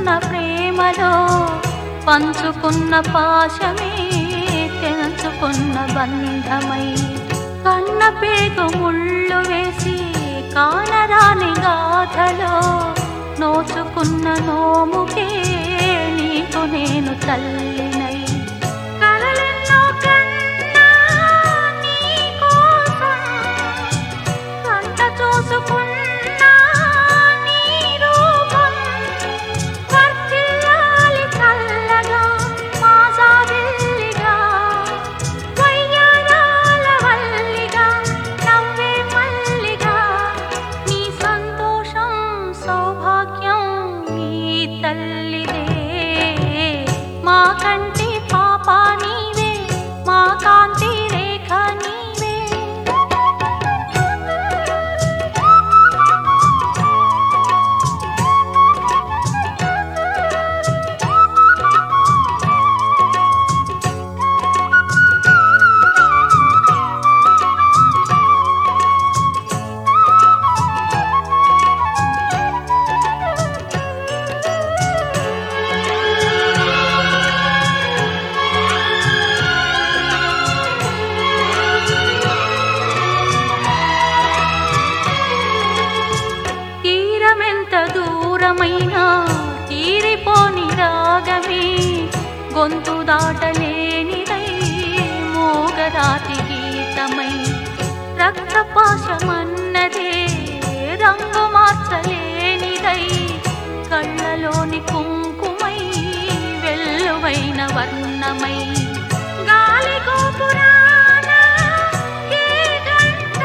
పంచుకున్న ప్రేమలో పంచుకున్న పాశమే తెంచుకున్న బంధమై కన్న పేగు ముళ్ళు వేసి కానరాని గాథలో నోచుకున్న నోముకే నీకు నేను తల్లినై కలలెన్నో కన్నా నీ కోసం కంట చూసుకున్నా నీ రూపం వర్ధిల్లాలి చల్లగా మా జాబిల్లిగా వయ్యారాల వల్లిగా నవ్వే మల్లిగా నీ సంతోషం సౌభాగ్యం నీ తల్లిదే మా కంటి పాప నీవే మా కాంతి రేఖ నీవే తీరమెంత దూరమైనా తీరిపోని రాగమే గొంతు దాటలేనిదై మోగరాతి గీతమై రక్తపాశమన్నదే రంగు మార్చలేనిదై కళ్ళలోని కుంకుమై వెల్లువైన వర్ణమై గాలి గోపురాన ఏ గంట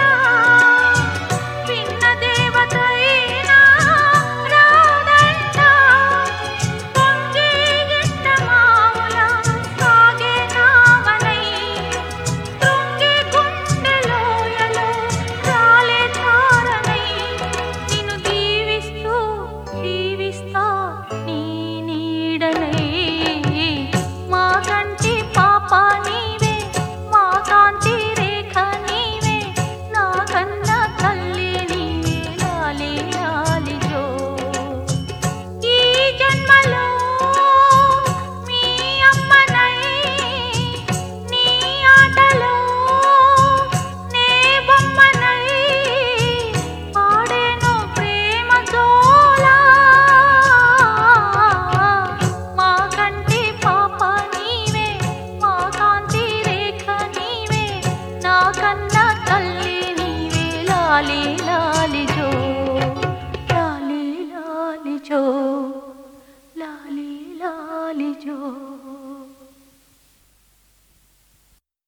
విన్న దేవతైనా రాదంట పొంగే ఎండమావుల సాగే నావనై తృంగే గుండెలోయలో రాలే ధారణై నిన్ను దీవిస్తూ జీవిస్తా నీ నీడనై మా కంటి పాప నీవే మా కాంతి రేఖ నీవే నా కన్న తల్లి నీవే లాలి లాలి జో ఈ జన్మలో మీ అమ్మనై నీ ఆటలో నే బొమ్మనై పాడేను ప్రేమ జోలా మా కంటి పాప నీవే మా కాంతి రేఖ నీవే నా కన్న తల్లి నీవే లాలి లాలి జో లాలి లాలి జో లాలి లాలి జో